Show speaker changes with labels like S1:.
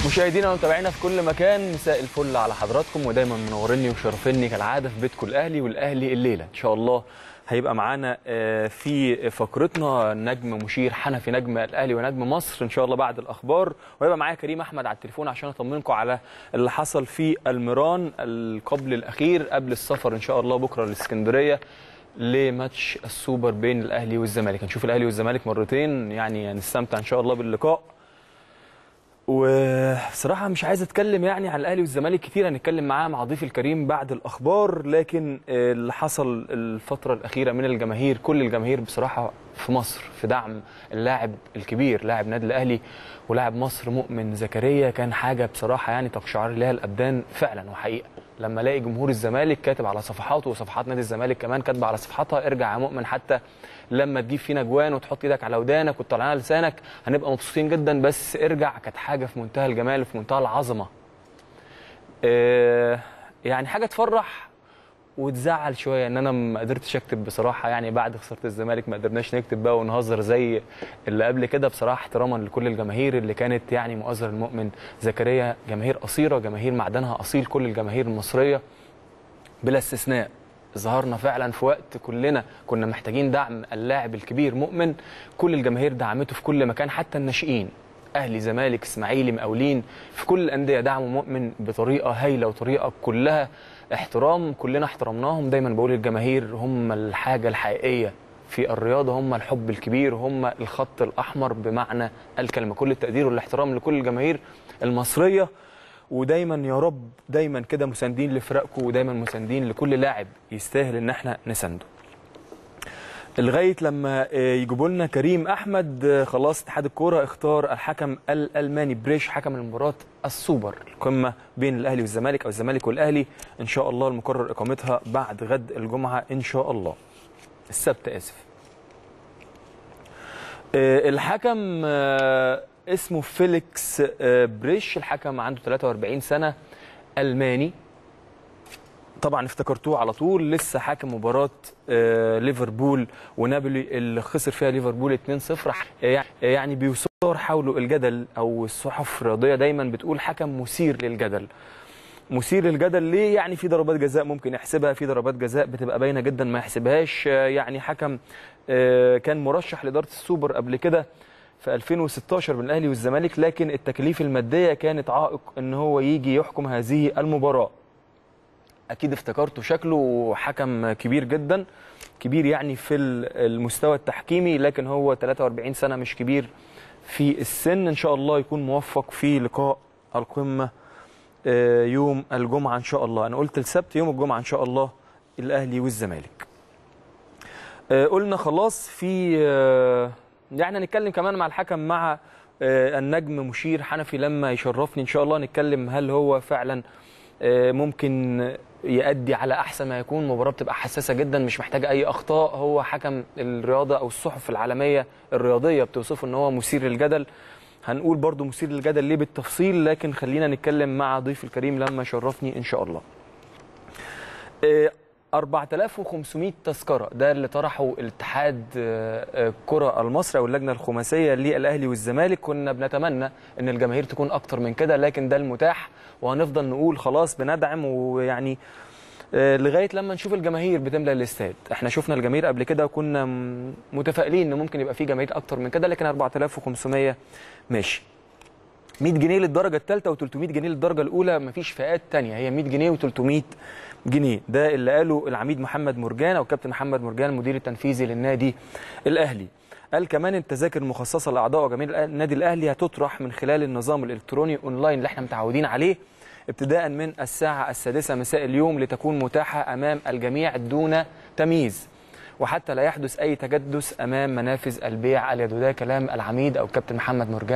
S1: مشاهدينا ومتابعينا في كل مكان مساء الفل على حضراتكم ودايما منوريني وشرفني كالعاده في بيتكم الاهلي والاهلي الليله ان شاء الله هيبقى معانا آه، في فقرتنا نجم مشير حنفي نجم الاهلي ونجم مصر ان شاء الله بعد الاخبار وهيبقى معايا كريم احمد على التليفون عشان اطمنكم على اللي حصل في الميران القبل الاخير قبل السفر ان شاء الله بكره لاسكندريه لماتش السوبر بين الاهلي والزمالك هنشوف الاهلي والزمالك مرتين يعني هنستمتع ان شاء الله باللقاء وصراحة مش عايز اتكلم يعني على الاهلي والزمالك كتير هنتكلم معاه مع ضيفي الكريم بعد الاخبار لكن اللي حصل الفترة الاخيرة من الجماهير كل الجماهير بصراحة في مصر في دعم اللاعب الكبير لاعب نادي الاهلي ولاعب مصر مؤمن زكريا كان حاجة بصراحة يعني تقشعر لها الابدان فعلا وحقيقة لما الاقي جمهور الزمالك كاتب على صفحاته وصفحات نادي الزمالك كمان كاتبه على صفحاتها ارجع يا مؤمن حتى لما تجيب فينا جوان وتحط ايدك على ودانك وتطلع لنا لسانك هنبقى مبسوطين جدا بس ارجع كانت حاجه في منتهى الجمال وفي منتهى العظمه. آه، يعني حاجه تفرح وتزعل شويه ان انا ما قدرتش اكتب بصراحه يعني بعد خساره الزمالك ما قدرناش نكتب بقى ونهزر زي اللي قبل كده بصراحه احتراما لكل الجماهير اللي كانت يعني مؤازره المؤمن زكريا جماهير قصيره جماهير معدنها اصيل كل الجماهير المصريه بلا استثناء ظهرنا فعلا في وقت كلنا كنا محتاجين دعم اللاعب الكبير مؤمن كل الجماهير دعمته في كل مكان حتى الناشئين اهلي زمالك اسماعيلي مقاولين في كل الانديه دعموا مؤمن بطريقه هايله وطريقه كلها احترام كلنا احترمناهم دايما بقول الجماهير هم الحاجه الحقيقيه في الرياضه هم الحب الكبير هم الخط الاحمر بمعنى الكلمه كل التقدير والاحترام لكل الجماهير المصريه ودايما يا رب دايما كده مساندين لفرقكم ودايما مساندين لكل لاعب يستاهل ان احنا نسانده لغايه لما يجيبوا لنا كريم احمد خلاص اتحاد الكوره اختار الحكم الالماني بريش حكم المباراه السوبر القمه بين الاهلي والزمالك او الزمالك والاهلي ان شاء الله المقرر اقامتها بعد غد الجمعه ان شاء الله السبت اسف الحكم اسمه فيليكس بريش الحكم عنده 43 سنه الماني طبعا افتكرتوه على طول لسه حاكم مباراه ليفربول ونابولي اللي خسر فيها ليفربول 2-0 يعني بيثار حوله الجدل او الصحف الرياضيه دايما بتقول حكم مثير للجدل مثير للجدل ليه يعني في ضربات جزاء ممكن يحسبها في ضربات جزاء بتبقى باينه جدا ما يحسبهاش يعني حكم كان مرشح لاداره السوبر قبل كده في 2016 من الاهلي والزمالك لكن التكاليف الماديه كانت عائق ان هو يجي يحكم هذه المباراه اكيد افتكرته شكله حكم كبير جدا كبير يعني في المستوى التحكيمي لكن هو 43 سنه مش كبير في السن ان شاء الله يكون موفق في لقاء القمه يوم الجمعه ان شاء الله انا قلت السبت يوم الجمعه ان شاء الله الاهلي والزمالك قلنا خلاص في يعني هنتكلم كمان مع الحكم مع النجم مشير حنفي لما يشرفني ان شاء الله نتكلم هل هو فعلا ممكن يأدي على احسن ما يكون مباراه بتبقى حساسه جدا مش محتاجه اي اخطاء هو حكم الرياضه او الصحف العالميه الرياضيه بتوصفه ان هو مثير للجدل هنقول برضو مثير للجدل ليه بالتفصيل لكن خلينا نتكلم مع ضيف الكريم لما يشرفني ان شاء الله 4500 تذكره ده اللي طرحه الاتحاد الكره المصري او اللجنه الخماسيه للاهلي والزمالك كنا بنتمنى ان الجماهير تكون اكتر من كده لكن ده المتاح وهنفضل نقول خلاص بندعم ويعني لغايه لما نشوف الجماهير بتملى الاستاد احنا شفنا الجماهير قبل كده وكنا متفائلين ان ممكن يبقى في جماهير اكتر من كده لكن 4500 ماشي 100 جنيه للدرجه الثالثه و300 جنيه للدرجه الاولى مفيش فئات ثانيه هي 100 جنيه و300 جنيه ده اللي قاله العميد محمد مرجان او كابتن محمد مرجان المدير التنفيذي للنادي الاهلي قال كمان التذاكر المخصصه لاعضاء وجماهير النادي الاهلي هتطرح من خلال النظام الالكتروني اونلاين اللي احنا متعودين عليه ابتداء من الساعه السادسه مساء اليوم لتكون متاحه امام الجميع دون تمييز وحتى لا يحدث اي تجدس امام منافذ البيع اليد وده كلام العميد او كابتن محمد مرجان